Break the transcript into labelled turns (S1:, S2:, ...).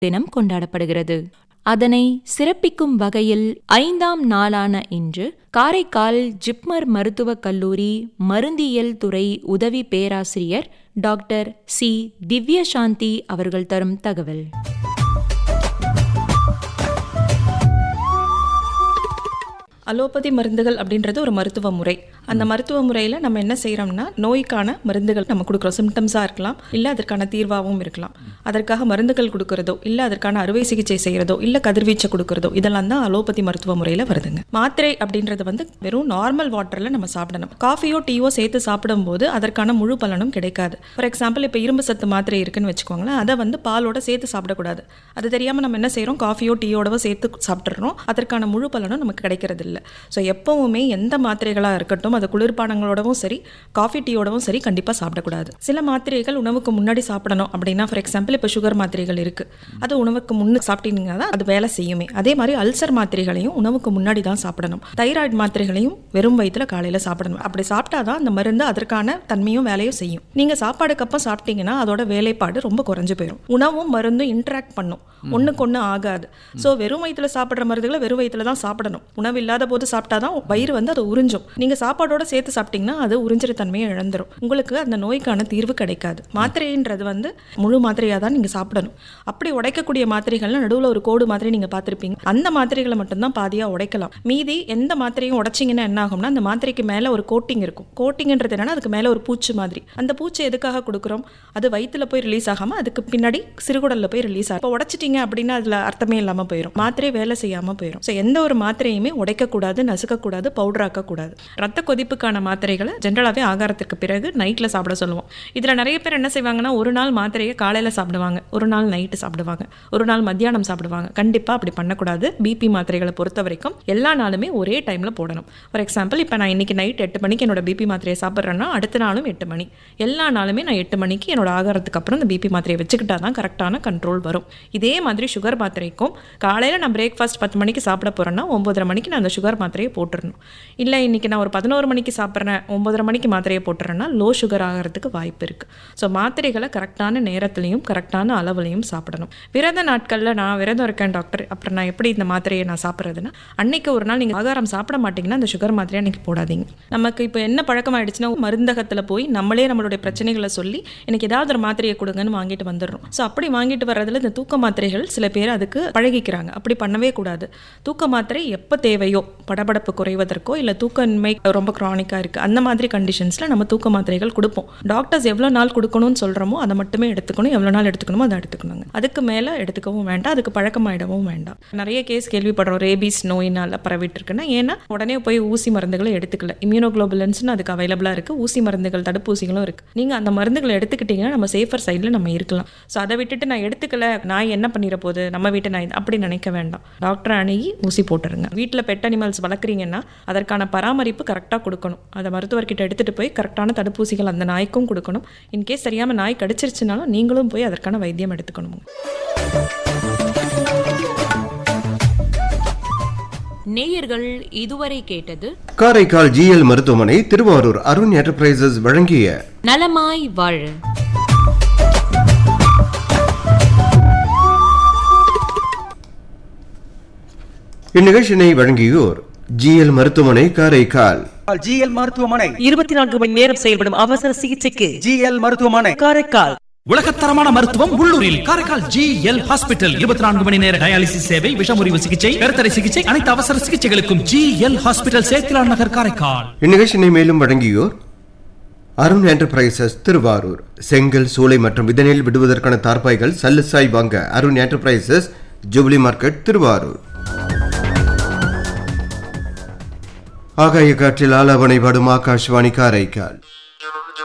S1: தினம் கொண்டாடப்படுகிறது அதனை சிறப்பிக்கும் வகையில் ஐந்தாம் நாளான இன்று காரைக்கால் ஜிப்மர் மருத்துவக் கல்லூரி மருந்தியல் துறை உதவி பேராசிரியர் டாக்டர் சி திவ்யசாந்தி அவர்கள் தரும் தகவல்
S2: அலோபதி மருந்துகள் அப்படின்றது ஒரு மருத்துவ முறை அந்த மருத்துவ முறையில் நம்ம என்ன செய்கிறோம்னா நோய்க்கான மருந்துகள் நம்ம கொடுக்குறோம் சிம்டம்ஸாக இருக்கலாம் இல்லை அதற்கான தீர்வாகவும் இருக்கலாம் அதற்காக மருந்துகள் கொடுக்கறதோ இல்லை அதற்கான அறுவை சிகிச்சை செய்கிறதோ இல்லை கதிர்வீச்சை கொடுக்கறதோ இதெல்லாம் தான் அலோபதி மருத்துவ முறையில் வருதுங்க மாத்திரை அப்படின்றது வந்து வெறும் நார்மல் வாட்டரில் நம்ம சாப்பிடணும் காஃபியோ டீயோ சேர்த்து சாப்பிடும்போது அதற்கான முழு பலனும் கிடைக்காது ஃபார் எக்ஸாம்பிள் இப்போ இரும்பு சத்து மாத்திரை இருக்குன்னு வச்சுக்கோங்களேன் அதை வந்து பாலோட சேர்த்து சாப்பிடக்கூடாது அது தெரியாமல் நம்ம என்ன செய்கிறோம் காஃபியோ டீயோடவோ சேர்த்து சாப்பிட்றோம் அதற்கான முழு பலனும் நமக்கு கிடைக்கிறது இல்லை ஸோ எப்போவுமே எந்த மாத்திரைகளாக இருக்கட்டும் அது குளிர்பானங்களோடவும் சரி காஃபி டீயோடவும் சரி கண்டிப்பாக சாப்பிடக்கூடாது சில மாத்திரைகள் உணவுக்கு முன்னாடி சாப்பிடணும் அப்படின்னா ஃபார் எக்ஸாம்பிள் இப்போ சுகர் மாத்திரைகள் இருக்குது அது உணவுக்கு முன்னு சாப்பிட்டீங்கன்னா தான் அது வேலை செய்யுமே அதே மாதிரி அல்சர் மாத்திரைகளையும் உணவுக்கு முன்னாடி தான் சாப்பிடணும் தைராய்டு மாத்திரைகளையும் வெறும் வயிற்றுல காலையில் சாப்பிடணும் அப்படி சாப்பிட்டா தான் அந்த மருந்து அதற்கான தன்மையும் வேலையும் செய்யும் நீங்கள் சாப்பாடுக்கு அப்புறம் சாப்பிட்டீங்கன்னா அதோட வேலைப்பாடு ரொம்ப குறைஞ்சு போயிடும் உணவும் மருந்தும் இன்ட்ராக்ட் பண்ணும் ஒன்றுக்கு ஒன்று ஆகாது ஸோ வெறும் வயிற்றுல சாப்பிட்ற மருந்துகளை வெறும் வயிற்றுல தான் சாப்பிடணும் உணவு இல்லாத போது சாப்பிட்டா தான் வயிறு வந்து அதை உறிஞ்சும் நீங்கள் சாப்பாடோட சேர்த்து சாப்பிட்டீங்கன்னா அது உறிஞ்சிற தன்மையை இழந்துரும் உங்களுக்கு அந்த நோய்க்கான தீர்வு கிடைக்காது மாத்திரைன்றது வந்து முழு மாத்திரையாக தான் நீங்கள் சாப்பிடணும் அப்படி உடைக்கக்கூடிய மாத்திரைகள்லாம் நடுவில் ஒரு கோடு மாதிரி நீங்கள் பார்த்துருப்பீங்க அந்த மாத்திரைகளை மட்டும்தான் பாதியாக உடைக்கலாம் மீதி எந்த மாத்திரையும் உடைச்சிங்கன்னா என்ன ஆகும்னா அந்த மாத்திரைக்கு மேலே ஒரு கோட்டிங் இருக்கும் கோட்டிங்ன்றது என்னன்னா அதுக்கு மேலே ஒரு பூச்சி மாதிரி அந்த பூச்சி எதுக்காக கொடுக்குறோம் அது வயிற்றுல போய் ரிலீஸ் ஆகாமல் அதுக்கு பின்னாடி சிறுகுடல்ல போய் ரிலீஸ் ஆகும் இப்போ உடைச்சிட்டீங்க அப்படின்னா அதில் அர்த்தமே இல்லாமல் போயிடும் மாத்திரை வேலை செய்யாமல் போயிடும் ஸோ எந்த ஒரு மாத்திரையுமே உடைக்கக்கூடாது நசுக்கக்கூடாது பவுடராக்கக்கூடாது ரத்த கொதிப்புக்கான மாத்திரைகளை ஜென்ரலாகவே ஆகாரத்திற்கு பிறகு நைட்டில் சாப்பிட சொல்லுவோம் இதில் நிறைய பேர் என்ன செய்வாங்கன்னா ஒரு நாள் மாத்திரையை காலையில் சாப்பிடுவாங்க ஒரு நாள் நைட்டு சாப்பிடுவாங்க ஒரு நாள் மத்தியானம் சாப்பிடுவாங்க கண்டிப்பாக அப்படி பண்ணக்கூடாது பிபி மாத்திரைகளை பொறுத்த வரைக்கும் எல்லா நாளுமே ஒரே டைமில் போடணும் ஃபார் எக்ஸாம்பிள் இப்போ நான் இன்னைக்கு நைட் எட்டு மணிக்கு என்னோட பிபி மாத்திரையை சாப்பிட்றேன்னா அடுத்த நாளும் எட்டு மணி எல்லா நாளுமே நான் எட்டு மணிக்கு என்னோட ஆகாரத்துக்கு அப்புறம் இந்த பிபி மாத்திரையை வச்சுக்கிட்டா தான் கரெக்டான கண்ட்ரோல் வரும் இதே மாதிரி சுகர் மாத்திரைக்கும் காலையில் நான் பிரேக்ஃபாஸ்ட் பத்து மணிக்கு சாப்பிட போகிறேன்னா ஒம்பதரை மணிக்கு நான் அந்த சுகர் மாத்திரையை போட்டுறணும் இல்லை இன்றைக்கி நான் ஒரு பதினோரு மணிக்கு சாப்பிட்றேன் ஒம்பதரை மணிக்கு மாத்திரையை போட்டுறேன்னா லோ சுகர் ஆகிறதுக்கு வாய்ப்பு இருக்குது ஸோ மாத்திரைகளை கரெக்டான நேரத்துலையும் கரெக்டான அளவுலையும் சாப்பிடணும் விரத நாட்களில் நான் விரதம் இருக்கேன் டாக்டர் அப்புறம் நான் எப்படி இந்த மாத்திரையை நான் சாப்பிட்றதுன்னா அன்னைக்கு ஒரு நாள் நீங்கள் ஆகாரம் சாப்பிட மாட்டீங்கன்னா அந்த சுகர் மாத்திரையை அன்றைக்கி போடாதீங்க நமக்கு இப்போ என்ன பழக்கமாயிடுச்சுன்னா மருந்தகத்தில் போய் நம்மளே நம்மளுடைய பிரச்சனைகளை சொல்லி எனக்கு ஏதாவது ஒரு மாத்திரையை கொடுங்கன்னு வாங்கிட்டு வந்துடுறோம் ஸோ அப்படி வாங்கிட்டு வர்றதுல இந்த தூக்க மாத்திரைகள் சில பேர் அதுக்கு பழகிக்கிறாங்க அப்படி பண்ணவே கூடாது தூக்க மாத்திரை எப்போ தேவையோ படபடப்பு குறைவதற்கோ இல்லை தூக்கமின்மை ரொம்ப க்ரானிக்காக இருக்குது அந்த மாதிரி கண்டிஷன்ஸில் நம்ம தூக்க மாத்திரைகள் கொடுப்போம் டாக்டர்ஸ் எவ்வளோ நாள் கொடுக்கணும்னு சொல்கிறோமோ அதை மட்டுமே எடுத்துக்கணும் எவ்வளோ நாள் எடுத்துக்கணுமோ அதை எடுத்துக்கணுங்க அதுக்கு மேலே எடுத்துக்கவும் வேண்டாம் அதுக்கு பழக்கமாயிடவும் வேண்டாம் நிறைய கேஸ் கேள்விப்படுறோம் ரேபீஸ் நோயினால் பரவிட்டு இருக்குன்னா ஏன்னா உடனே போய் ஊசி மருந்துகளை எடுத்துக்கல இம்யூனோகுளோபுலன்ஸ்னு அதுக்கு அவைலபிளாக இருக்குது ஊசி மருந்துகள் தடுப்பூசிகளும் இருக்குது நீங்கள் அந்த மருந்துகளை எடுத்துக்கிட்டிங்கன்னா நம்ம சேஃபர் சைடில் நம்ம இருக்கலாம் ஸோ அதை விட்டுட்டு நான் எடுத்துக்கல நான் என்ன பண்ணிட போகுது நம்ம வீட்டை நான் அப்படி நினைக்க வேண்டாம் டாக்டர் அணுகி ஊசி போட்டுருங்க வீட்டில் பெட் அனிமல்ஸ் வளர்க்குறீங்கன்னா அதற்கான பராமரிப்பு கரெக்டாக கொடுக்கணும் அதை மருத்துவர்கிட்ட எடுத்துகிட்டு போய் கரெக்டான தடுப்பூசிகள் அந்த நாய்க்கும் கொடுக்கணும் இன்கேஸ் தெரியாமல் நாய் கடிச்சிருச்சுனாலும் நீங்களும் போய் அதற்கான வைத்தியம் எடுத்துக்கணும்
S1: நேயர்கள் இதுவரை கேட்டது
S3: காரைக்கால் ஜிஎல் மருத்துவமனை திருவாரூர் அருண் என்டர்பிரைசஸ் வழங்கிய
S1: நலமாய் வாழ
S3: இந்நிகழ்ச்சியினை வழங்கியோர் ஜிஎல் மருத்துவமனை காரைக்கால்
S4: ஜிஎல் மருத்துவமனை
S5: இருபத்தி நான்கு மணி நேரம் செயல்படும் அவசர சிகிச்சைக்கு
S4: ஜிஎல் மருத்துவமனை
S5: காரைக்கால்
S6: உலகத்தரமான மருத்துவம் உள்ளூரில் காரைக்கால் ஜி எல் ஹாஸ்பிட்டல் இருபத்தி நான்கு மணி நேர டயாலிசிஸ் சேவை விஷமுறிவு சிகிச்சை கருத்தடை சிகிச்சை அனைத்து அவசர சிகிச்சைகளுக்கும் ஜி எல் ஹாஸ்பிட்டல் சேத்திலான் நகர் காரைக்கால்
S3: இந்நிகழ்ச்சியினை மேலும் வழங்கியோர் அருண் என்டர்பிரைசஸ் திருவாரூர் செங்கல் சூளை மற்றும் விதனில் விடுவதற்கான தார்பாய்கள் சல்லுசாய் வாங்க Arun enterprises jubilee market Thiruvarur ஆகாய காற்றில் ஆலாவனை பாடும் ஆகாஷ்வாணி காரைக்கால்